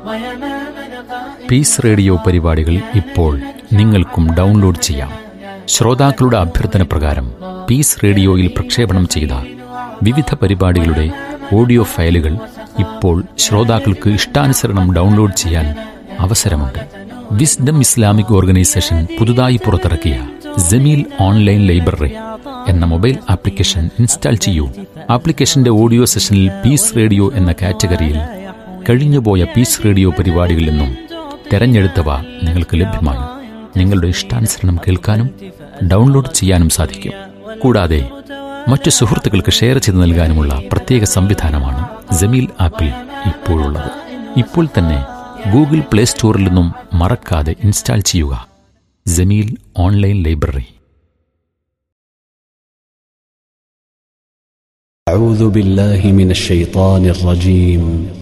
piece radio പരിപാടികൾ ഇപ്പോൾ നിങ്ങൾക്കും ഡൗൺലോഡ് ചെയ്യാം ശ്രോതാക്കളുടെ അഭ്യർത്ഥന പ്രകാരം പീസ് റേഡിയോയിൽ പ്രക്ഷേപണം ചെയ്ത വിവിധ പരിപാടികളുടെ ഓഡിയോ ഫയലുകൾ ഇപ്പോൾ ശ്രോതാക്കൾക്ക് ഇഷ്ടാനുസരണം ഡൗൺലോഡ് ചെയ്യാൻ അവസരമുണ്ട് വിസ്ഡം ഇസ്ലാമിക് ഓർഗനൈസേഷൻ പുതുതായി പുറത്തിറക്കിയ ജമീൽ ഓൺലൈൻ ലൈബ്രറി എന്ന മൊബൈൽ ആപ്ലിക്കേഷൻ ഇൻസ്റ്റാൾ ചെയ്യൂ ആപ്ലിക്കേഷന്റെ ഓഡിയോ സെഷനിൽ പീസ് റേഡിയോ എന്ന കാറ്റഗറിയിൽ കഴിഞ്ഞുപോയ പീസ് റേഡിയോ പരിപാടികളിൽ നിന്നും തെരഞ്ഞെടുത്തവ നിങ്ങൾക്ക് ലഭ്യമാണ് നിങ്ങളുടെ ഇഷ്ടാനുസരണം കേൾക്കാനും ഡൗൺലോഡ് ചെയ്യാനും സാധിക്കും കൂടാതെ മറ്റു സുഹൃത്തുക്കൾക്ക് ഷെയർ ചെയ്ത് നൽകാനുമുള്ള പ്രത്യേക സംവിധാനമാണ് ജമീൽ ആപ്പിൽ ഇപ്പോഴുള്ളത് ഇപ്പോൾ തന്നെ ഗൂഗിൾ പ്ലേ സ്റ്റോറിൽ നിന്നും മറക്കാതെ ഇൻസ്റ്റാൾ ചെയ്യുക ജമീൽ ഓൺലൈൻ ലൈബ്രറി أعوذ بالله من الشيطان الرجيم